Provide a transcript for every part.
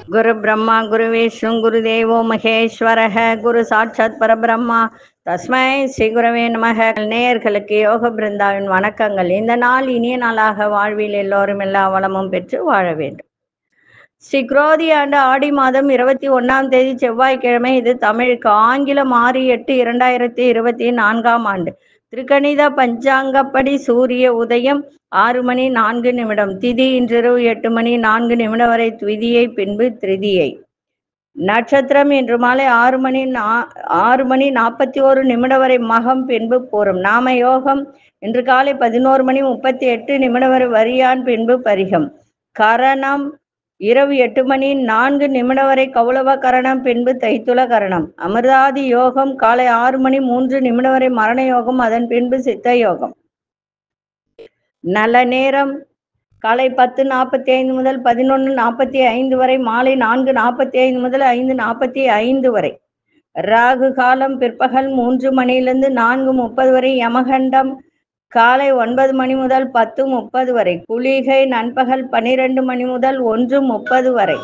குரு பிரம்மா குரு விஷ்ணு குரு தேவோ மகேஸ்வரக குரு சாட்சாத் பரபிரம்மா தஸ்மை ஸ்ரீ குருவே நமக நேயர்களுக்கு யோக பிருந்தாவின் வணக்கங்கள் இந்த நாள் இனிய நாளாக வாழ்வில் எல்லோரும் எல்லா வளமும் பெற்று வாழ வேண்டும் ஸ்ரீ குரோதி ஆண்டு ஆடி மாதம் இருபத்தி ஒன்னாம் தேதி செவ்வாய்க்கிழமை இது தமிழுக்கு ஆங்கிலம் ஆறு எட்டு இரண்டாயிரத்தி இருபத்தி நான்காம் ஆண்டு திருக்கணித பஞ்சாங்கப்படி சூரிய உதயம் ஆறு மணி நான்கு நிமிடம் திதி இன்றிரவு எட்டு மணி நான்கு நிமிடம் வரை துவிதியை பின்பு திருதியை நட்சத்திரம் இன்று மாலை ஆறு மணி நா ஆறு மணி நாற்பத்தி ஓரு நிமிடம் வரை மகம் பின்பு பூரம் நாம யோகம் இன்று காலை பதினோரு மணி முப்பத்தி எட்டு நிமிடம் வரை வரியான் பின்பு பரிகம் கரணம் இரவு எட்டு மணி நான்கு நிமிடம் வரை கௌளவ கரணம் பின்பு தைத்துள கரணம் அமிர்தாதி யோகம் காலை ஆறு மணி மூன்று நிமிடம் வரை மரண யோகம் அதன் பின்பு சித்த யோகம் நல்ல நேரம் காலை பத்து நாற்பத்தி ஐந்து முதல் பதினொன்று நாற்பத்தி ஐந்து வரை மாலை நான்கு நாற்பத்தி ஐந்து முதல் ஐந்து நாற்பத்தி ஐந்து வரை ராகு காலம் பிற்பகல் மூன்று மணியிலிருந்து நான்கு முப்பது வரை யமகண்டம் காலை ஒன்பது மணி முதல் பத்து முப்பது வரை குளிகை நண்பகல் பனிரெண்டு மணி முதல் ஒன்று முப்பது வரை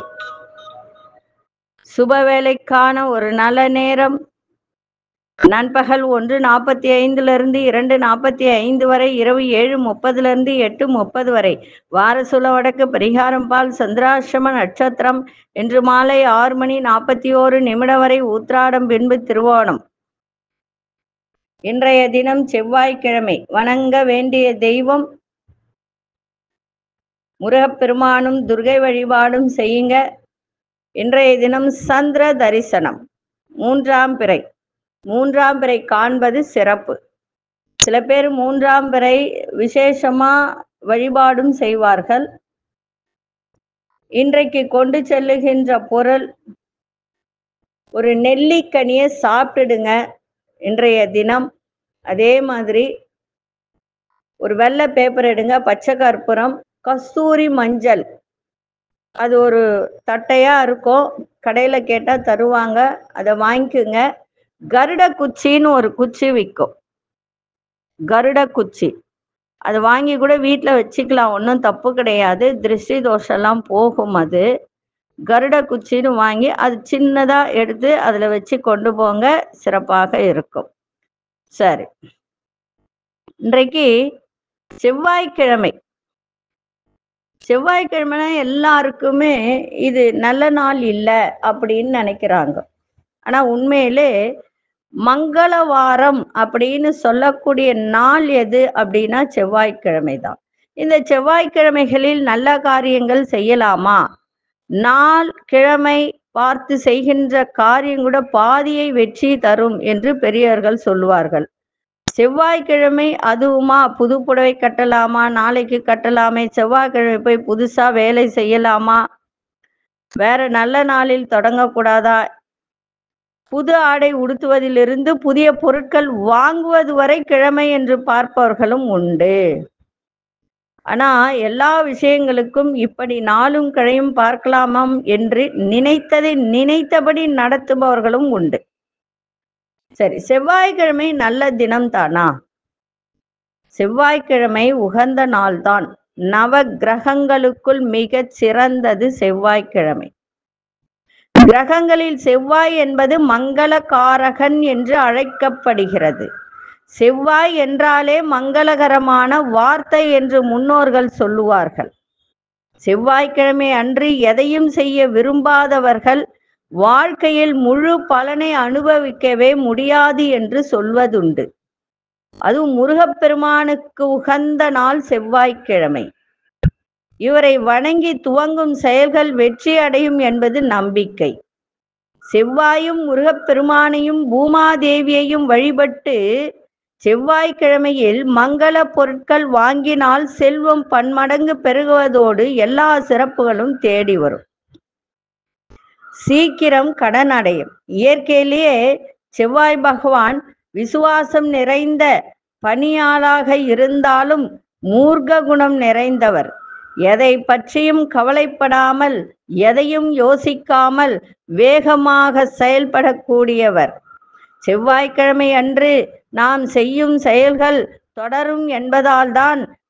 சுப வேலைக்கான ஒரு நல்ல நேரம் நண்பகல் ஒன்று நாற்பத்தி ஐந்துலேருந்து இரண்டு நாற்பத்தி ஐந்து வரை இரவு ஏழு முப்பதுலேருந்து எட்டு முப்பது வரை வாரசுல வடக்கு பரிகாரம் பால் சந்திராசிரம நட்சத்திரம் இன்று மாலை ஆறு மணி நாற்பத்தி ஓரு நிமிடம் வரை ஊத்ராடம் பின்பு திருவோணம் இன்றைய தினம் செவ்வாய்க்கிழமை வணங்க வேண்டிய தெய்வம் முருகப்பெருமானும் துர்கை வழிபாடும் செய்யுங்க இன்றைய தினம் சந்திர தரிசனம் மூன்றாம் பிறை மூன்றாம் பிறை காண்பது சிறப்பு சில பேர் மூன்றாம் பிறை விசேஷமா வழிபாடும் செய்வார்கள் இன்றைக்கு கொண்டு செல்லுகின்ற பொருள் ஒரு நெல்லிக்கனியை சாப்பிட்டுடுங்க இன்றைய தினம் அதே மாதிரி ஒரு வெள்ளை பேப்பர் எடுங்க பச்சை கற்பூரம் கஸ்தூரி மஞ்சள் அது ஒரு தட்டையா இருக்கும் கடையில கேட்டா தருவாங்க அதை வாங்கிக்குங்க கருட குச்சின்னு ஒரு குச்சி விற்கும் கருட குச்சி அதை வாங்கி கூட வீட்டில் வச்சுக்கலாம் ஒன்றும் தப்பு கிடையாது திருஷ்டி தோஷம்லாம் போகும் அது கருட குச்சின்னு வாங்கி அது சின்னதாக எடுத்து அதில் வச்சு கொண்டு போங்க சிறப்பாக இருக்கும் சரி இன்றைக்கு செவ்வாய்க்கிழமை செவ்வாய்க்கிழமைனா எல்லாருக்குமே இது நல்ல நாள் இல்லை அப்படின்னு நினைக்கிறாங்க ஆனால் உண்மையிலே மங்களவாரம் அப்படின்னு சொல்லக்கூடிய நாள் எது அப்படின்னா செவ்வாய்க்கிழமை தான் இந்த செவ்வாய்க்கிழமைகளில் நல்ல காரியங்கள் செய்யலாமா நாள் கிழமை பார்த்து செய்கின்ற காரியம் கூட பாதியை வெற்றி தரும் என்று பெரியவர்கள் சொல்லுவார்கள் செவ்வாய்க்கிழமை அதுவுமா புது புடவை கட்டலாமா நாளைக்கு கட்டலாமே செவ்வாய்க்கிழமை போய் புதுசா வேலை செய்யலாமா வேற நல்ல நாளில் தொடங்கக்கூடாதா புது ஆடை உடுத்துவதிலிருந்து புதிய பொருட்கள் வாங்குவது வரை கிழமை என்று பார்ப்பவர்களும் உண்டு ஆனா எல்லா விஷயங்களுக்கும் இப்படி நாளும் கிழையும் பார்க்கலாமாம் என்று நினைத்ததை நினைத்தபடி நடத்துபவர்களும் உண்டு சரி செவ்வாய்க்கிழமை நல்ல தினம் தானா செவ்வாய்க்கிழமை உகந்த நாள்தான் நவ கிரகங்களுக்குள் மிக சிறந்தது செவ்வாய்க்கிழமை கிரகங்களில் செவ்வாய் என்பது மங்களகாரகன் என்று அழைக்கப்படுகிறது செவ்வாய் என்றாலே மங்களகரமான வார்த்தை என்று முன்னோர்கள் சொல்லுவார்கள் செவ்வாய்க்கிழமை அன்று எதையும் செய்ய விரும்பாதவர்கள் வாழ்க்கையில் முழு பலனை அனுபவிக்கவே முடியாது என்று சொல்வதுண்டு அதுவும் முருகப்பெருமானுக்கு உகந்த நாள் செவ்வாய்க்கிழமை இவரை வணங்கி துவங்கும் செயல்கள் வெற்றி அடையும் என்பது நம்பிக்கை செவ்வாயும் முருகப்பெருமானையும் பூமாதேவியையும் வழிபட்டு செவ்வாய்க்கிழமையில் மங்கள பொருட்கள் வாங்கினால் செல்வம் பன்மடங்கு பெருகுவதோடு எல்லா சிறப்புகளும் தேடி வரும் சீக்கிரம் கடன் அடையும் இயற்கையிலேயே செவ்வாய் பகவான் விசுவாசம் நிறைந்த பணியாளாக இருந்தாலும் மூர்க்க குணம் நிறைந்தவர் எதை பற்றியும் கவலைப்படாமல் எதையும் யோசிக்காமல் வேகமாக செயல்படக்கூடியவர் செவ்வாய்க்கிழமை அன்று நாம் செய்யும் செயல்கள் தொடரும் என்பதால் தான்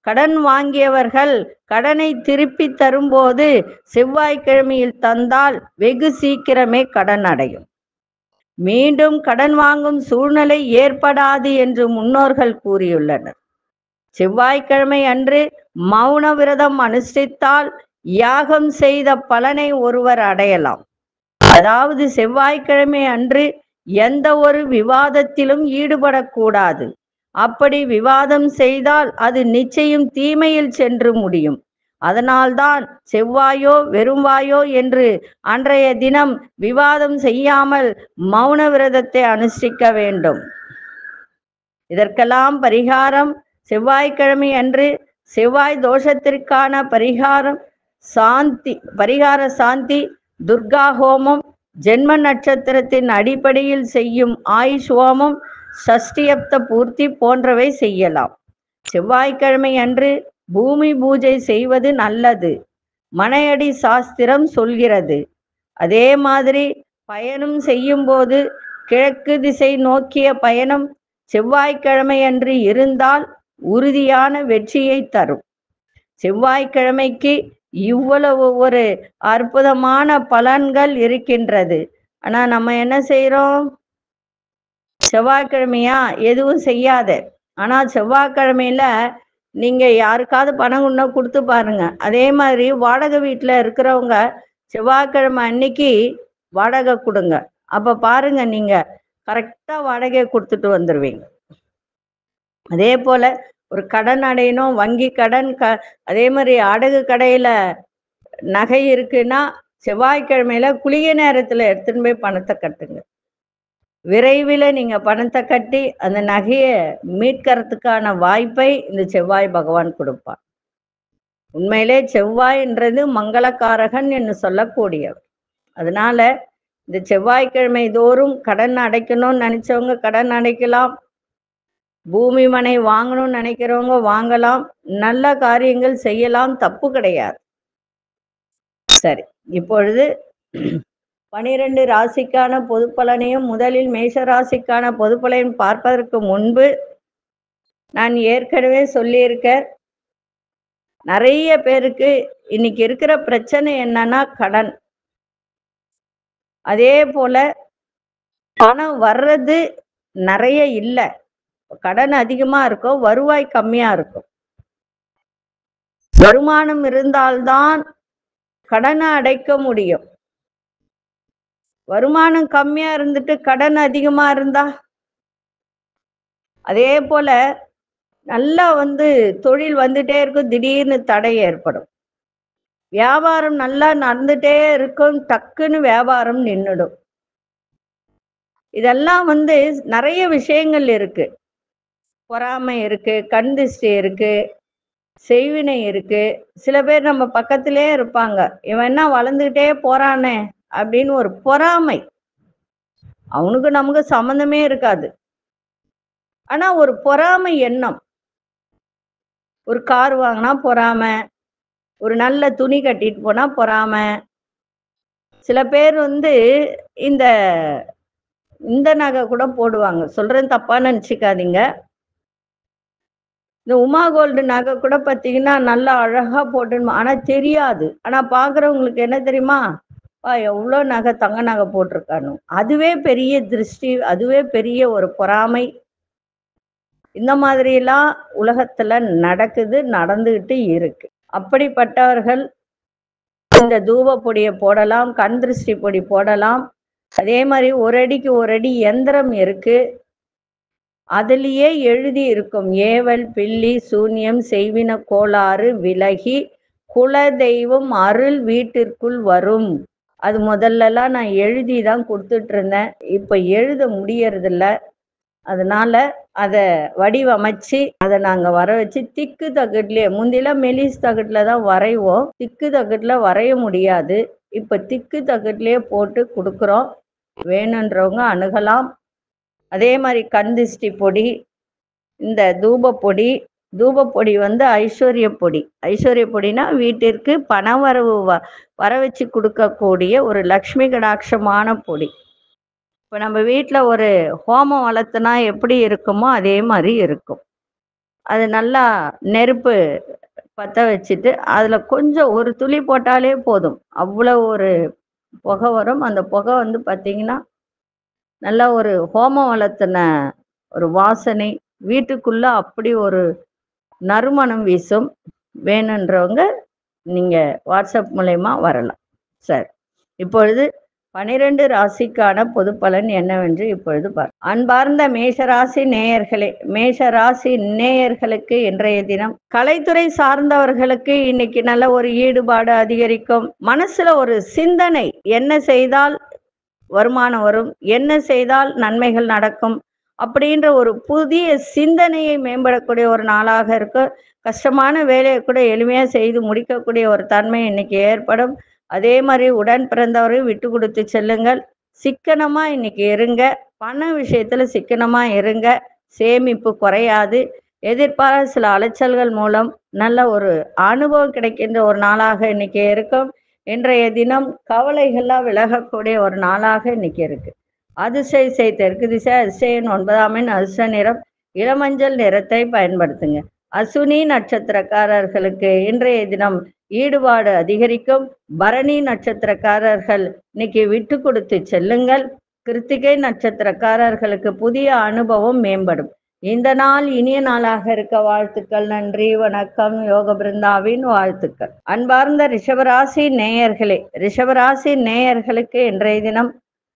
கடன் வாங்கியவர்கள் கடனை திருப்பி தரும்போது செவ்வாய்க்கிழமையில் தந்தால் வெகு சீக்கிரமே கடன் அடையும் மீண்டும் கடன் வாங்கும் சூழ்நிலை ஏற்படாது என்று முன்னோர்கள் கூறியுள்ளனர் செவ்வாய்க்கிழமை அன்று மௌன விரதம் அனுஷ்டித்தால் யாகம் செய்த பலனை ஒருவர் அடையலாம் அதாவது செவ்வாய்க்கிழமை அன்று எந்த ஒரு விவாதத்திலும் ஈடுபடக்கூடாது அப்படி விவாதம் செய்தால் அது நிச்சயம் தீமையில் சென்று முடியும் அதனால்தான் செவ்வாயோ வெறும்வாயோ என்று அன்றைய தினம் விவாதம் செய்யாமல் மௌன விரதத்தை அனுஷ்டிக்க வேண்டும் இதற்கெல்லாம் பரிகாரம் செவ்வாய்க்கிழமை அன்று செவ்வாய் தோஷத்திற்கான பரிகாரம் சாந்தி பரிகார சாந்தி துர்கா ஹோமம் ஜென்ம நட்சத்திரத்தின் அடிப்படையில் செய்யும் ஆயுஷ் ஹோமம் சஷ்டியப்த பூர்த்தி போன்றவை செய்யலாம் செவ்வாய்க்கிழமை அன்று பூமி பூஜை செய்வது நல்லது மனையடி சாஸ்திரம் சொல்கிறது அதே மாதிரி பயணம் செய்யும் போது கிழக்கு திசை நோக்கிய பயணம் செவ்வாய்க்கிழமை அன்று இருந்தால் உறுதியான வெற்றியை தரும் செவ்வாய்க்கிழமைக்கு இவ்வளவு ஒரு அற்புதமான பலன்கள் இருக்கின்றது ஆனா நம்ம என்ன செய்றோம் செவ்வாய்க்கிழமையா எதுவும் செய்யாத ஆனா செவ்வாய்க்கிழமையில நீங்க யாருக்காவது பணம் கொண்டா கொடுத்து பாருங்க அதே மாதிரி வாடகை வீட்டுல இருக்கிறவங்க செவ்வாய்க்கிழமை அன்னைக்கு வாடகை கொடுங்க அப்ப பாருங்க நீங்க கரெக்டா வாடகையை கொடுத்துட்டு வந்துருவீங்க அதே போல ஒரு கடன் அடையணும் வங்கி கடன் க அதே மாதிரி அடகு கடையில நகை இருக்குன்னா செவ்வாய்க்கிழமையில குளிய நேரத்துல எடுத்துன்னு போய் பணத்தை கட்டுங்க விரைவில் நீங்க பணத்தை கட்டி அந்த நகையை மீட்கிறதுக்கான வாய்ப்பை இந்த செவ்வாய் பகவான் கொடுப்பார் உண்மையிலே செவ்வாய்ன்றது மங்களக்காரகன் என்று சொல்லக்கூடியவர் அதனால இந்த செவ்வாய்க்கிழமை தோறும் கடன் அடைக்கணும்னு நினைச்சவங்க கடன் அடைக்கலாம் பூமி மனை வாங்கணும்னு நினைக்கிறவங்க வாங்கலாம் நல்ல காரியங்கள் செய்யலாம் தப்பு கிடையாது சரி இப்பொழுது பனிரெண்டு ராசிக்கான பொது பலனையும் முதலில் மேஷ ராசிக்கான பொது பலனையும் பார்ப்பதற்கு முன்பு நான் ஏற்கனவே சொல்லியிருக்கேன் நிறைய பேருக்கு இன்னைக்கு இருக்கிற பிரச்சனை என்னன்னா கடன் அதே போல பணம் வர்றது நிறைய இல்லை கடன் அதிகமா இருக்கும் வருவாய் கம்மியா இருக்கும் வருமானம் இருந்தால்தான் கடனை அடைக்க முடியும் வருமானம் கம்மியா இருந்துட்டு கடன் அதிகமா இருந்தா அதே போல நல்லா வந்து தொழில் வந்துட்டே இருக்கும் திடீர்னு தடை ஏற்படும் வியாபாரம் நல்லா நடந்துட்டே இருக்கும் டக்குன்னு வியாபாரம் நின்றுடும் இதெல்லாம் வந்து நிறைய விஷயங்கள் இருக்கு பொறாமை இருக்கு கண் திருஷ்டி இருக்கு செய்வினை இருக்கு சில பேர் நம்ம பக்கத்திலே இருப்பாங்க இவன் என்ன வளர்ந்துகிட்டே போறானே அப்படின்னு ஒரு பொறாமை அவனுக்கு நமக்கு சம்மந்தமே இருக்காது ஆனா ஒரு பொறாமை எண்ணம் ஒரு கார் வாங்கினா பொறாமை ஒரு நல்ல துணி கட்டிட்டு போனா பொறாமை சில பேர் வந்து இந்த இந்த நகை கூட போடுவாங்க சொல்றேன் தப்பா நினச்சிக்காதீங்க இந்த உமா கோல்டு நகை கூட பார்த்தீங்கன்னா நல்லா அழகா போட்டு ஆனா தெரியாது ஆனா பாக்குறவங்களுக்கு என்ன தெரியுமா பா எவ்வளோ நகை தங்க நகை போட்டிருக்கானு அதுவே பெரிய திருஷ்டி அதுவே பெரிய ஒரு பொறாமை இந்த மாதிரிலாம் உலகத்துல நடக்குது நடந்துகிட்டு இருக்கு அப்படிப்பட்டவர்கள் இந்த தூப பொடியை போடலாம் கண் திருஷ்டி பொடி போடலாம் அதே மாதிரி ஒரு அடிக்கு ஒரு அடி எந்திரம் இருக்கு அதுலேயே எழுதி இருக்கும் ஏவல் பில்லி சூன்யம் செய்வின கோளாறு விலகி குல தெய்வம் அருள் வீட்டிற்குள் வரும் அது முதல்லலாம் நான் எழுதி தான் கொடுத்துட்டு இருந்தேன் இப்போ எழுத முடியறதில்ல அதனால அதை வடிவமைச்சு அதை நாங்கள் வர வச்சு திக்கு தகட்லேயே முந்திலாம் மெலிஸ் தகட்டில் தான் வரைவோம் திக்கு தகட்டில் வரைய முடியாது இப்போ திக்கு தகட்லேயே போட்டு கொடுக்குறோம் வேணுன்றவங்க அணுகலாம் அதே மாதிரி கந்திஷ்டி பொடி இந்த தூப பொடி தூப பொடி வந்து ஐஸ்வர்ய பொடி ஐஸ்வர்ய பொடினா வீட்டிற்கு பணவரவு வ வர வச்சு கொடுக்கக்கூடிய ஒரு லக்ஷ்மி கடாட்சமான பொடி இப்போ நம்ம வீட்டில் ஒரு ஹோமம் வளர்த்துனா எப்படி இருக்குமோ அதே மாதிரி இருக்கும் அது நல்லா நெருப்பு பற்ற வச்சுட்டு அதில் கொஞ்சம் ஒரு துளி போட்டாலே போதும் அவ்வளோ ஒரு புகை வரும் அந்த புகை வந்து பார்த்தீங்கன்னா நல்லா ஒரு ஹோமம் வளர்த்தின ஒரு வாசனை வீட்டுக்குள்ள அப்படி ஒரு நறுமணம் வீசும் வேணுன்றவங்க நீங்கள் வாட்ஸ்அப் மூலயமா வரலாம் சரி இப்பொழுது பனிரெண்டு ராசிக்கான பொது பலன் என்னவென்று இப்பொழுது பார் அன்பார்ந்த மேஷராசி நேயர்களே மேஷராசி நேயர்களுக்கு இன்றைய தினம் கலைத்துறை சார்ந்தவர்களுக்கு இன்னைக்கு நல்ல ஒரு ஈடுபாடு அதிகரிக்கும் மனசுல ஒரு சிந்தனை என்ன செய்தால் வருமானம் வரும் என்ன செய்தால் நன்மைகள் நடக்கும் அப்படின்ற ஒரு புதிய சிந்தனையை மேம்படக்கூடிய ஒரு நாளாக இருக்கும் கஷ்டமான வேலையை கூட எளிமையாக செய்து முடிக்கக்கூடிய ஒரு தன்மை இன்னைக்கு ஏற்படும் அதே மாதிரி உடன் பிறந்தவரையும் விட்டு கொடுத்து செல்லுங்கள் சிக்கனமா இன்னைக்கு இருங்க பண விஷயத்துல சிக்கனமா இருங்க சேமிப்பு குறையாது எதிர்பாராத சில அலைச்சல்கள் மூலம் நல்ல ஒரு அனுபவம் கிடைக்கின்ற ஒரு நாளாக இன்னைக்கு இருக்கும் இன்றைய தினம் கவலைகள்லாம் விலகக்கூடிய ஒரு நாளாக இன்னைக்கு இருக்கு அதிசய செய் தெற்கு திசை அதிசயன் ஒன்பதாம் எண் அதிர்ஷ்ட நிறம் இளமஞ்சள் நிறத்தை பயன்படுத்துங்க அசுனி நட்சத்திரக்காரர்களுக்கு இன்றைய தினம் ஈடுபாடு அதிகரிக்கும் பரணி நட்சத்திரக்காரர்கள் இன்னைக்கு விட்டு கொடுத்து செல்லுங்கள் கிருத்திகை நட்சத்திரக்காரர்களுக்கு புதிய அனுபவம் மேம்படும் இந்த நாள் இனிய நாளாக இருக்க வாழ்த்துக்கள் நன்றி வணக்கம் யோக பிருந்தாவின் வாழ்த்துக்கள் அன்பார்ந்த ரிஷபராசி நேயர்களே ரிஷபராசி நேயர்களுக்கு இன்றைய தினம்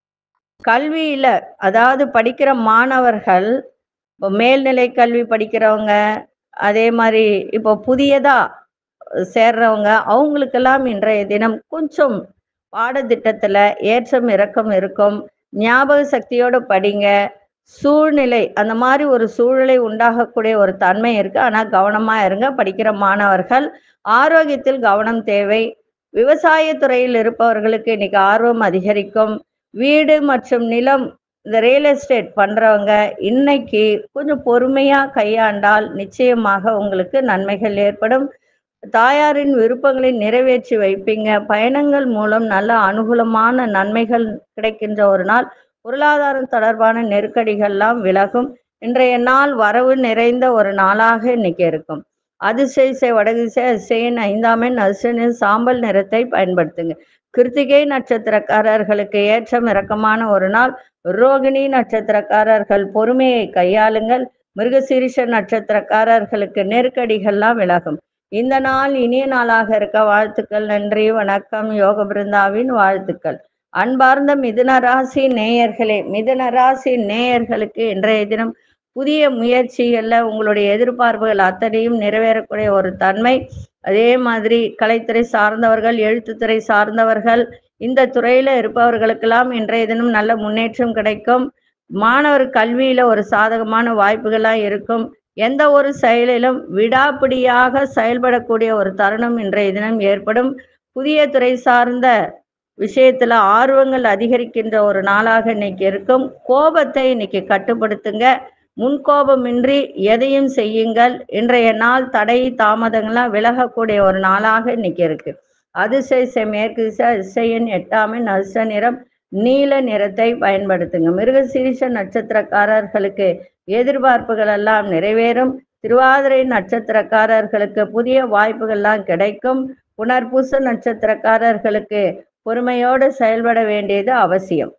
கல்வியில அதாவது படிக்கிற மாணவர்கள் இப்போ மேல்நிலை கல்வி படிக்கிறவங்க அதே மாதிரி இப்போ புதியதா சேர்றவங்க அவங்களுக்கெல்லாம் இன்றைய தினம் கொஞ்சம் பாடத்திட்டத்துல ஏற்றம் இறக்கம் இருக்கும் ஞாபக சக்தியோட படிங்க சூழ்நிலை அந்த மாதிரி ஒரு சூழலை உண்டாகக்கூடிய ஒரு தன்மை இருக்கு ஆனா கவனமா இருங்க படிக்கிற மாணவர்கள் ஆரோக்கியத்தில் கவனம் தேவை விவசாய துறையில் இருப்பவர்களுக்கு இன்னைக்கு ஆர்வம் அதிகரிக்கும் வீடு மற்றும் நிலம் இந்த ரியல் எஸ்டேட் பண்றவங்க இன்னைக்கு கொஞ்சம் பொறுமையா கையாண்டால் நிச்சயமாக உங்களுக்கு நன்மைகள் ஏற்படும் தாயாரின் விருப்பங்களை நிறைவேற்றி வைப்பீங்க பயணங்கள் மூலம் நல்ல அனுகூலமான நன்மைகள் கிடைக்கின்ற ஒரு நாள் பொருளாதாரம் தொடர்பான நெருக்கடிகள்லாம் விலகும் இன்றைய நாள் வரவு நிறைந்த ஒரு நாளாக இன்னைக்கு இருக்கும் அதிசய வடதிசை அதிசயன் ஐந்தாம் எண் அதிசயனின் சாம்பல் நிறத்தை பயன்படுத்துங்க கிருத்திகை நட்சத்திரக்காரர்களுக்கு ஏற்றம் இறக்கமான ஒரு நாள் ரோகிணி நட்சத்திரக்காரர்கள் பொறுமையை கையாளுங்கள் மிருகசீரிஷ நட்சத்திரக்காரர்களுக்கு நெருக்கடிகள்லாம் விலகும் இந்த நாள் இனிய நாளாக இருக்க வாழ்த்துக்கள் நன்றி வணக்கம் யோக பிருந்தாவின் வாழ்த்துக்கள் அன்பார்ந்த மிதுன ராசி நேயர்களே மிதுன ராசி நேயர்களுக்கு இன்றைய தினம் புதிய முயற்சிகள்ல உங்களுடைய எதிர்பார்ப்புகள் அத்தனையும் நிறைவேறக்கூடிய ஒரு தன்மை அதே மாதிரி கலைத்துறை சார்ந்தவர்கள் எழுத்துத்துறை சார்ந்தவர்கள் இந்த துறையில இருப்பவர்களுக்கெல்லாம் இன்றைய தினம் நல்ல முன்னேற்றம் கிடைக்கும் மாணவர் கல்வியில ஒரு சாதகமான வாய்ப்புகள்லாம் இருக்கும் எந்த ஒரு செயலிலும் விடாப்பிடியாக செயல்படக்கூடிய ஒரு தருணம் இன்றைய தினம் ஏற்படும் புதிய துறை சார்ந்த விஷயத்துல ஆர்வங்கள் அதிகரிக்கின்ற ஒரு நாளாக இன்னைக்கு இருக்கும் கோபத்தை இன்னைக்கு கட்டுப்படுத்துங்க முன்கோபமின்றி எதையும் செய்யுங்கள் இன்றைய நாள் தடை தாமதங்கள்லாம் விலகக்கூடிய ஒரு நாளாக இன்னைக்கு இருக்கு அதிசய மேற்கு திசை அதிசயன் எட்டாமின் அதிர்ஷ்ட நிறம் நீல நிறத்தை பயன்படுத்துங்க மிருகசீரிஷ நட்சத்திரக்காரர்களுக்கு எதிர்பார்ப்புகள் எல்லாம் நிறைவேறும் திருவாதிரை நட்சத்திரக்காரர்களுக்கு புதிய வாய்ப்புகள்லாம் கிடைக்கும் புனர்பூச நட்சத்திரக்காரர்களுக்கு பொறுமையோடு செயல்பட வேண்டியது அவசியம்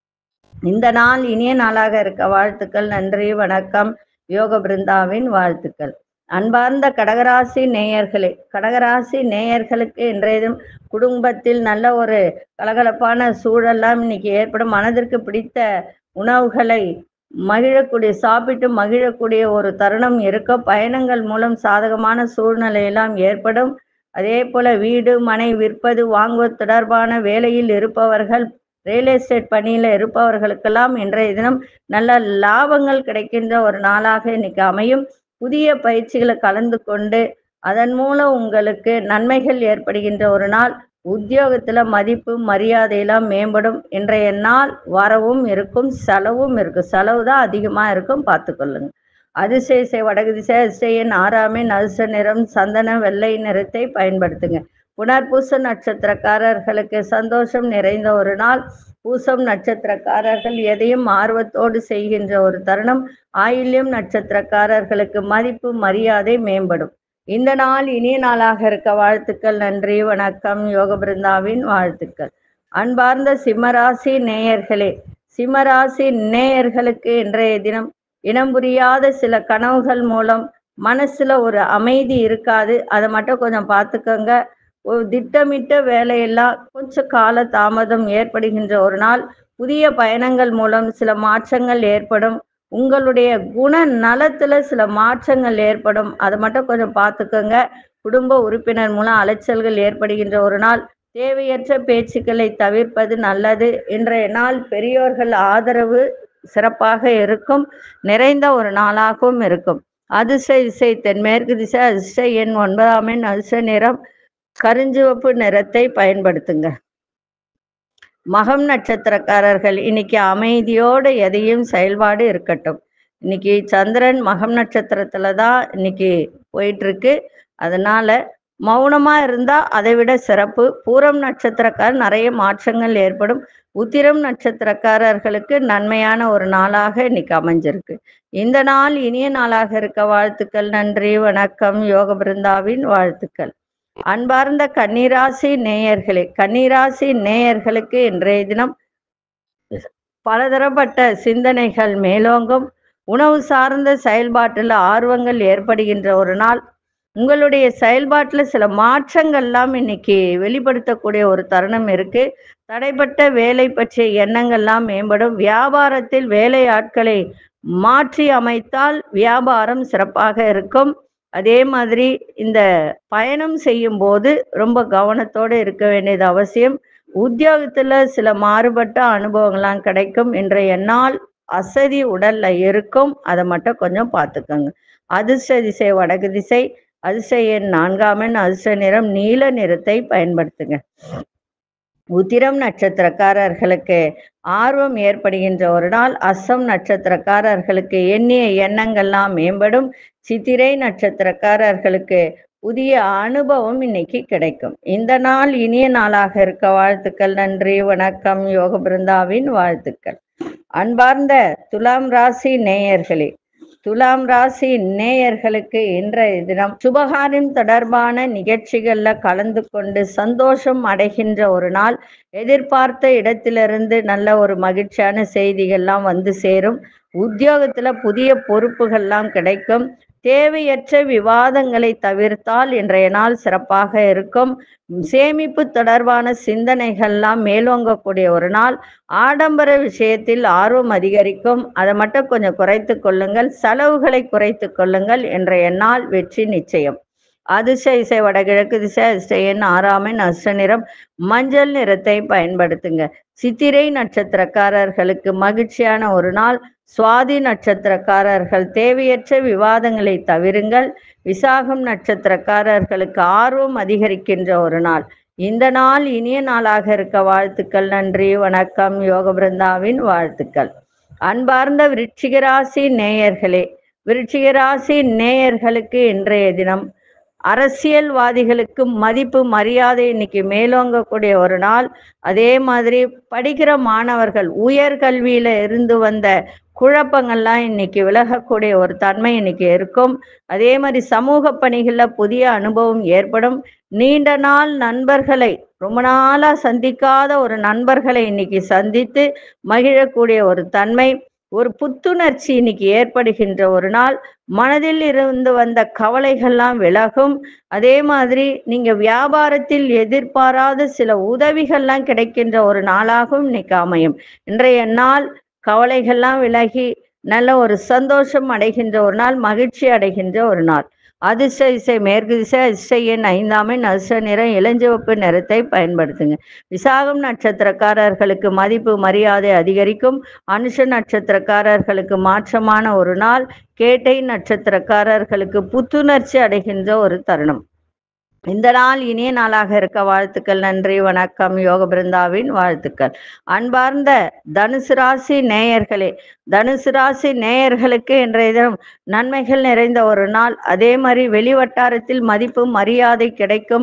இந்த நாள் இனிய நாளாக இருக்க வாழ்த்துக்கள் நன்றி வணக்கம் யோக பிருந்தாவின் வாழ்த்துக்கள் அன்பார்ந்த கடகராசி நேயர்களே கடகராசி நேயர்களுக்கு இன்றைய தினம் குடும்பத்தில் நல்ல ஒரு கலகலப்பான சூழல்லாம் இன்னைக்கு ஏற்படும் மனதிற்கு பிடித்த உணவுகளை மகிழக்கூடிய சாப்பிட்டு மகிழக்கூடிய ஒரு தருணம் இருக்க பயணங்கள் மூலம் சாதகமான சூழ்நிலையெல்லாம் ஏற்படும் அதே போல வீடு மனை விற்பது வாங்குவது தொடர்பான வேலையில் இருப்பவர்கள் ரியல் எஸ்டேட் பணியில் இருப்பவர்களுக்கெல்லாம் இன்றைய தினம் நல்ல லாபங்கள் கிடைக்கின்ற ஒரு நாளாக இன்னைக்கு அமையும் புதிய பயிற்சிகளை கலந்து கொண்டு அதன் மூலம் உங்களுக்கு நன்மைகள் ஏற்படுகின்ற ஒரு நாள் உத்தியோகத்துல மதிப்பு மரியாதையெல்லாம் மேம்படும் இன்றைய நாள் வரவும் இருக்கும் செலவும் இருக்கும் செலவு தான் அதிகமா இருக்கும் பார்த்துக்கொள்ளுங்க அதிசய வடகு திசை அதிசயன் ஆறாமின் அதிர்ஷ்ட நிறம் சந்தன வெள்ளை நிறத்தை பயன்படுத்துங்க புனர்பூச நட்சத்திரக்காரர்களுக்கு சந்தோஷம் நிறைந்த ஒரு நாள் பூசம் நட்சத்திரக்காரர்கள் எதையும் ஆர்வத்தோடு செய்கின்ற ஒரு தருணம் ஆயில்யம் நட்சத்திரக்காரர்களுக்கு மதிப்பு மரியாதை மேம்படும் இந்த நாள் இனிய நாளாக இருக்க வாழ்த்துக்கள் நன்றி வணக்கம் யோக பிருந்தாவின் வாழ்த்துக்கள் அன்பார்ந்த சிம்மராசி நேயர்களே சிம்மராசி நேயர்களுக்கு இன்றைய தினம் இனம் புரியாத சில கனவுகள் மூலம் மனசுல ஒரு அமைதி இருக்காது அதை மட்டும் கொஞ்சம் பார்த்துக்கோங்க ஒரு திட்டமிட்ட வேலையெல்லாம் கொஞ்சம் கால தாமதம் ஏற்படுகின்ற ஒரு நாள் புதிய பயணங்கள் மூலம் சில மாற்றங்கள் ஏற்படும் உங்களுடைய குண நலத்துல சில மாற்றங்கள் ஏற்படும் அதை மட்டும் கொஞ்சம் பார்த்துக்கோங்க குடும்ப உறுப்பினர் மூலம் அலைச்சல்கள் ஏற்படுகின்ற ஒரு நாள் தேவையற்ற பேச்சுக்களை தவிர்ப்பது நல்லது இன்றைய நாள் பெரியோர்கள் ஆதரவு சிறப்பாக இருக்கும் நிறைந்த ஒரு நாளாகவும் இருக்கும் அதிர்ஷ்ட திசை தென்மேற்கு திசை அதிர்ஷ்ட எண் ஒன்பதாம் எண் அதிர்ஷ்ட நிறம் கருஞ்சிவப்பு நிறத்தை பயன்படுத்துங்க மகம் நட்சத்திரக்காரர்கள் இன்னைக்கு அமைதியோடு எதையும் செயல்பாடு இருக்கட்டும் இன்னைக்கு சந்திரன் மகம் நட்சத்திரத்துல தான் இன்னைக்கு போயிட்டு இருக்கு அதனால மௌனமா இருந்தா அதை விட சிறப்பு பூரம் நட்சத்திரக்கார் நிறைய மாற்றங்கள் ஏற்படும் உத்திரம் நட்சத்திரக்காரர்களுக்கு நன்மையான ஒரு நாளாக இன்னைக்கு அமைஞ்சிருக்கு இந்த நாள் இனிய நாளாக இருக்க வாழ்த்துக்கள் நன்றி வணக்கம் யோக பிருந்தாவின் வாழ்த்துக்கள் அன்பார்ந்த கன்னிராசி நேயர்களே கன்னிராசி நேயர்களுக்கு இன்றைய தினம் பலதரப்பட்ட சிந்தனைகள் மேலோங்கும் உணவு சார்ந்த செயல்பாட்டில் ஆர்வங்கள் ஏற்படுகின்ற ஒரு நாள் உங்களுடைய செயல்பாட்டில் சில மாற்றங்கள்லாம் இன்னைக்கு வெளிப்படுத்தக்கூடிய ஒரு தருணம் இருக்கு தடைப்பட்ட வேலை பற்றிய எண்ணங்கள்லாம் மேம்படும் வியாபாரத்தில் வேலை ஆட்களை மாற்றி அமைத்தால் வியாபாரம் சிறப்பாக இருக்கும் அதே மாதிரி இந்த பயணம் செய்யும் போது ரொம்ப கவனத்தோடு இருக்க வேண்டியது அவசியம் உத்தியோகத்துல சில மாறுபட்ட அனுபவங்கள்லாம் கிடைக்கும் இன்றைய நாள் அசதி உடல்ல இருக்கும் அதை மட்டும் கொஞ்சம் பார்த்துக்கோங்க அதிர்ஷ்ட திசை வடக்கு திசை அதிர்ஷ்ட எண் நான்காம் எண் அதிர்ஷ்ட நிறம் நீல நிறத்தை பயன்படுத்துங்க உத்திரம் நட்சத்திரக்காரர்களுக்கு ஆர்வம் ஏற்படுகின்ற ஒரு நாள் அஸ்ஸம் நட்சத்திரக்காரர்களுக்கு எண்ணிய எண்ணங்கள்லாம் மேம்படும் சித்திரை நட்சத்திரக்காரர்களுக்கு புதிய அனுபவம் இன்னைக்கு கிடைக்கும் இந்த நாள் இனிய நாளாக இருக்க வாழ்த்துக்கள் நன்றி வணக்கம் யோக பிருந்தாவின் வாழ்த்துக்கள் அன்பார்ந்த துலாம் ராசி நேயர்களே துலாம் ராசி நேயர்களுக்கு இன்றைய தினம் சுபகாரியம் தொடர்பான நிகழ்ச்சிகள்ல கலந்து கொண்டு சந்தோஷம் அடைகின்ற ஒரு நாள் எதிர்பார்த்த இடத்திலிருந்து நல்ல ஒரு மகிழ்ச்சியான செய்திகள்லாம் வந்து சேரும் உத்தியோகத்துல புதிய பொறுப்புகள்லாம் கிடைக்கும் தேவையற்ற விவாதங்களை தவிர்த்தால் இன்றைய நாள் சிறப்பாக இருக்கும் சேமிப்பு தொடர்பான சிந்தனைகள்லாம் மேலோங்கக்கூடிய ஒரு நாள் ஆடம்பர விஷயத்தில் ஆர்வம் அதிகரிக்கும் அதை மட்டும் கொஞ்சம் குறைத்து கொள்ளுங்கள் செலவுகளை குறைத்து கொள்ளுங்கள் இன்றைய நாள் வெற்றி நிச்சயம் அதிர்ஷ்ட இசை வடகிழக்கு திசை அதிர்ஷ்ட எண் ஆறாம் எண் அஷ்ட நிறம் மஞ்சள் நிறத்தை பயன்படுத்துங்க சித்திரை நட்சத்திரக்காரர்களுக்கு மகிழ்ச்சியான ஒரு நாள் சுவாதி நட்சத்திரக்காரர்கள் தேவையற்ற விவாதங்களை தவிருங்கள் விசாகம் நட்சத்திரக்காரர்களுக்கு ஆர்வம் அதிகரிக்கின்ற ஒரு நாள் இந்த நாள் இனிய நாளாக இருக்க வாழ்த்துக்கள் நன்றி வணக்கம் யோக பிருந்தாவின் வாழ்த்துக்கள் அன்பார்ந்த விருச்சிகராசி நேயர்களே விருச்சிகராசி நேயர்களுக்கு இன்றைய தினம் அரசியல்வாதிகளுக்கு மதிப்பு மரியாதை இன்னைக்கு மேலோங்கக்கூடிய ஒரு நாள் அதே மாதிரி படிக்கிற மாணவர்கள் உயர்கல்வியில இருந்து வந்த குழப்பங்கள்லாம் இன்னைக்கு விலகக்கூடிய ஒரு தன்மை இன்னைக்கு இருக்கும் அதே மாதிரி சமூக பணிகளில் புதிய அனுபவம் ஏற்படும் நீண்ட நாள் நண்பர்களை ரொம்ப நாளா சந்திக்காத ஒரு நண்பர்களை இன்னைக்கு சந்தித்து மகிழக்கூடிய ஒரு தன்மை ஒரு புத்துணர்ச்சி இன்னைக்கு ஏற்படுகின்ற ஒரு நாள் மனதில் இருந்து வந்த கவலைகள்லாம் விலகும் அதே மாதிரி நீங்க வியாபாரத்தில் எதிர்பாராத சில உதவிகள்லாம் கிடைக்கின்ற ஒரு நாளாகவும் இன்னைக்கு அமையும் இன்றைய நாள் கவலைகள்லாம் விலகி நல்ல ஒரு சந்தோஷம் அடைகின்ற ஒரு நாள் மகிழ்ச்சி அடைகின்ற ஒரு நாள் அதிர்ஷ்ட இசை மேற்கு திசை அதிர்ஷ்ட எண் ஐந்தாம் எண் அதிர்ஷ்ட நிறம் இளஞ்சிவப்பு நிறத்தை பயன்படுத்துங்க விசாகம் நட்சத்திரக்காரர்களுக்கு மதிப்பு மரியாதை அதிகரிக்கும் அனுஷ நட்சத்திரக்காரர்களுக்கு மாற்றமான ஒரு நாள் கேட்டை நட்சத்திரக்காரர்களுக்கு புத்துணர்ச்சி அடைகின்ற ஒரு தருணம் இந்த நாள் இனிய நாளாக இருக்க வாழ்த்துக்கள் நன்றி வணக்கம் யோக பிருந்தாவின் வாழ்த்துக்கள் அன்பார்ந்த தனுசு ராசி நேயர்களே தனுசு ராசி நேயர்களுக்கு இன்றைய தினம் நன்மைகள் நிறைந்த ஒரு நாள் அதே மாதிரி வெளிவட்டாரத்தில் மதிப்பு மரியாதை கிடைக்கும்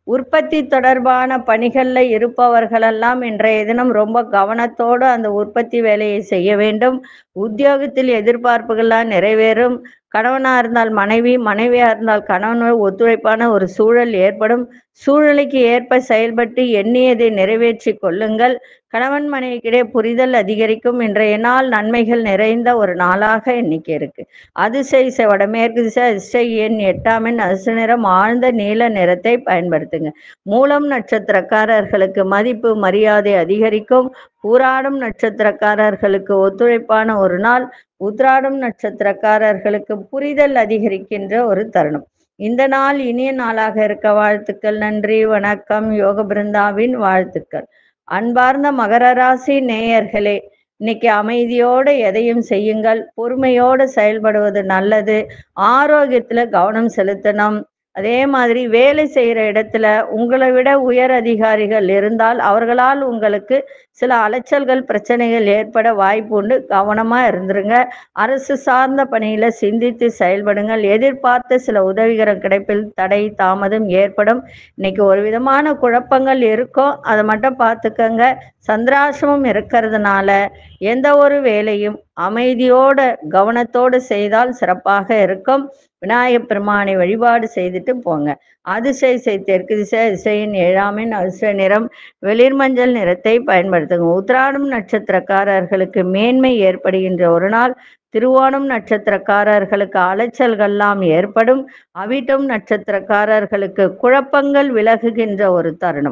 உற்பத்தி தொடர்பான பணிகளில் இருப்பவர்களெல்லாம் இன்றைய தினம் ரொம்ப கவனத்தோடு அந்த உற்பத்தி வேலையை செய்ய வேண்டும் உத்தியோகத்தில் எதிர்பார்ப்புகள்லாம் நிறைவேறும் கணவனாக இருந்தால் மனைவி மனைவியாக இருந்தால் கணவனோடு ஒத்துழைப்பான ஒரு சூழல் ஏற்படும் சூழ்நிலைக்கு ஏற்ப செயல்பட்டு எண்ணியதை நிறைவேற்றி கொள்ளுங்கள் கணவன் மனைவிக்கிடையே புரிதல் அதிகரிக்கும் இன்றைய நாள் நன்மைகள் நிறைந்த ஒரு நாளாக இன்னைக்கு இருக்கு அதிசய வடமேற்கு திசை அதிசய எண் எட்டாம் எண் அரிசி நிறம் ஆழ்ந்த நீல நிறத்தை பயன்படுத்துங்க மூலம் நட்சத்திரக்காரர்களுக்கு மதிப்பு மரியாதை அதிகரிக்கும் பூராடும் நட்சத்திரக்காரர்களுக்கு ஒத்துழைப்பான ஒரு நாள் உத்ராடும் நட்சத்திரக்காரர்களுக்கு புரிதல் அதிகரிக்கின்ற ஒரு தருணம் இந்த நாள் இனிய நாளாக இருக்க வாழ்த்துக்கள் நன்றி வணக்கம் யோக பிருந்தாவின் வாழ்த்துக்கள் அன்பார்ந்த மகர ராசி நேயர்களே இன்னைக்கு அமைதியோடு எதையும் செய்யுங்கள் பொறுமையோடு செயல்படுவது நல்லது ஆரோக்கியத்துல கவனம் செலுத்தணும் அதே மாதிரி வேலை செய்கிற இடத்துல உங்களை விட உயர் அதிகாரிகள் இருந்தால் அவர்களால் உங்களுக்கு சில அலைச்சல்கள் பிரச்சனைகள் ஏற்பட வாய்ப்பு உண்டு கவனமா இருந்துருங்க அரசு சார்ந்த பணியில சிந்தித்து செயல்படுங்கள் எதிர்பார்த்த சில உதவிகரம் கிடைப்பில் தடை தாமதம் ஏற்படும் இன்னைக்கு ஒரு விதமான குழப்பங்கள் இருக்கும் அதை மட்டும் பார்த்துக்கங்க சந்திராசிரமம் இருக்கிறதுனால எந்த ஒரு வேலையும் அமைதியோட கவனத்தோடு செய்தால் சிறப்பாக இருக்கும் விநாயகப் பெருமானை வழிபாடு செய்துட்டு போங்க அதிசய செய் தெற்கு திசை திசையின் ஏழாமின் அதிசய நிறம் வெளிர்மஞ்சள் நிறத்தை பயன்படுத்துங்க உத்ராடம் நட்சத்திரக்காரர்களுக்கு மேன்மை ஏற்படுகின்ற ஒரு நாள் திருவோணம் நட்சத்திரக்காரர்களுக்கு அலைச்சல்கள்லாம் ஏற்படும் அவிட்டம் நட்சத்திரக்காரர்களுக்கு குழப்பங்கள் விலகுகின்ற ஒரு தருணம்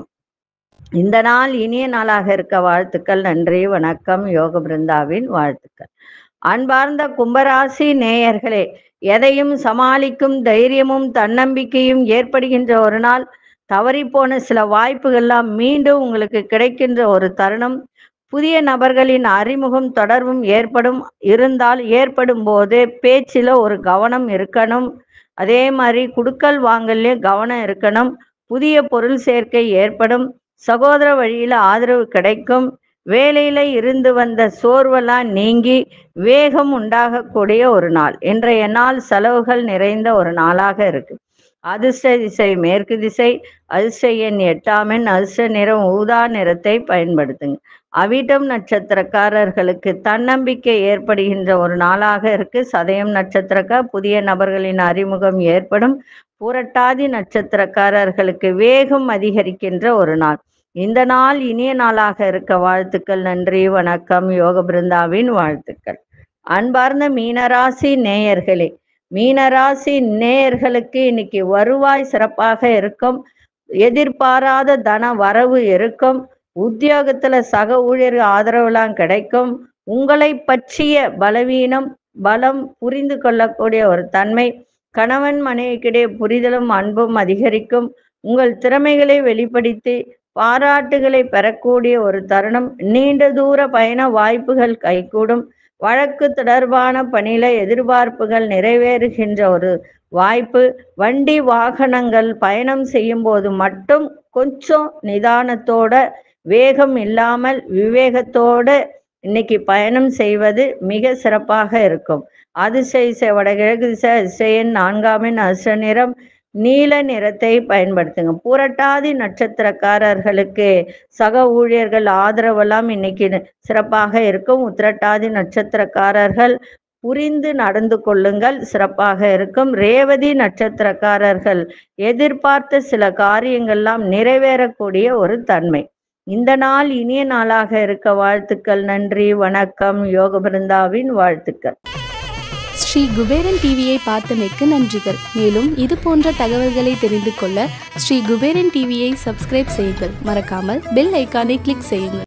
இந்த நாள் இனிய நாளாக இருக்க வாழ்த்துக்கள் நன்றி வணக்கம் யோக பிருந்தாவின் வாழ்த்துக்கள் அன்பார்ந்த கும்பராசி நேயர்களே எதையும் சமாளிக்கும் தைரியமும் தன்னம்பிக்கையும் ஏற்படுகின்ற ஒரு நாள் தவறிப்போன சில வாய்ப்புகள்லாம் மீண்டும் உங்களுக்கு கிடைக்கின்ற ஒரு தருணம் புதிய நபர்களின் அறிமுகம் தொடர்பும் ஏற்படும் இருந்தால் ஏற்படும் போது பேச்சில் ஒரு கவனம் இருக்கணும் அதே மாதிரி குடுக்கல் வாங்கல்லையும் கவனம் இருக்கணும் புதிய பொருள் சேர்க்கை ஏற்படும் சகோதர வழியில ஆதரவு கிடைக்கும் வேலையில இருந்து வந்த சோர்வெல்லாம் நீங்கி வேகம் உண்டாகக்கூடிய ஒரு நாள் இன்றைய நாள் செலவுகள் நிறைந்த ஒரு நாளாக இருக்கு அதிர்ஷ்ட திசை மேற்கு திசை அதிர்ஷ்ட எண் எட்டாம் எண் அதிர்ஷ்ட நிறம் ஊதா நிறத்தை பயன்படுத்துங்க அவிட்டம் நட்சத்திரக்காரர்களுக்கு தன்னம்பிக்கை ஏற்படுகின்ற ஒரு நாளாக இருக்கு சதயம் நட்சத்திரக்கா புதிய நபர்களின் அறிமுகம் ஏற்படும் புரட்டாதி நட்சத்திரக்காரர்களுக்கு வேகம் அதிகரிக்கின்ற ஒரு நாள் இந்த நாள் இனிய நாளாக இருக்க வாழ்த்துக்கள் நன்றி வணக்கம் யோக பிருந்தாவின் வாழ்த்துக்கள் அன்பார்ந்த மீனராசி நேயர்களே மீனராசி நேயர்களுக்கு இன்னைக்கு வருவாய் சிறப்பாக இருக்கும் எதிர்பாராத தன வரவு இருக்கும் உத்தியோகத்துல சக ஊழியர் ஆதரவுலாம் கிடைக்கும் உங்களை பற்றிய பலவீனம் பலம் புரிந்து கொள்ளக்கூடிய ஒரு தன்மை கணவன் மனைவிக்கிடையே புரிதலும் அன்பும் அதிகரிக்கும் உங்கள் திறமைகளை வெளிப்படுத்தி பாராட்டுகளை பெறக்கூடிய ஒரு தருணம் நீண்ட தூர பயண வாய்ப்புகள் கைகூடும் வழக்கு தொடர்பான பணியில எதிர்பார்ப்புகள் நிறைவேறுகின்ற ஒரு வாய்ப்பு வண்டி வாகனங்கள் பயணம் செய்யும் போது மட்டும் கொஞ்சம் நிதானத்தோட வேகம் இல்லாமல் விவேகத்தோட இன்னைக்கு பயணம் செய்வது மிக சிறப்பாக இருக்கும் அதிசய வடகிழக்கு திசை அதிசயன் நான்காமின் அச நிறம் நீல நிறத்தை பயன்படுத்துங்க பூரட்டாதி நட்சத்திரக்காரர்களுக்கு சக ஊழியர்கள் ஆதரவெல்லாம் இன்னைக்கு சிறப்பாக இருக்கும் உத்திரட்டாதி நட்சத்திரக்காரர்கள் புரிந்து நடந்து கொள்ளுங்கள் சிறப்பாக இருக்கும் ரேவதி நட்சத்திரக்காரர்கள் எதிர்பார்த்த சில காரியங்கள்லாம் நிறைவேறக்கூடிய ஒரு தன்மை இந்த நாள் இனிய நாளாக இருக்க வாழ்த்துக்கள் நன்றி வணக்கம் யோக பிருந்தாவின் வாழ்த்துக்கள் ஸ்ரீ குபேரன் டிவியை பார்த்தமைக்கு நன்றிகள் மேலும் இது போன்ற தகவல்களை தெரிந்து கொள்ள ஸ்ரீ குபேரன் டிவியை சப்ஸ்கிரைப் செய்யுங்கள் மறக்காமல் பெல் ஐக்கானை கிளிக் செய்யுங்கள்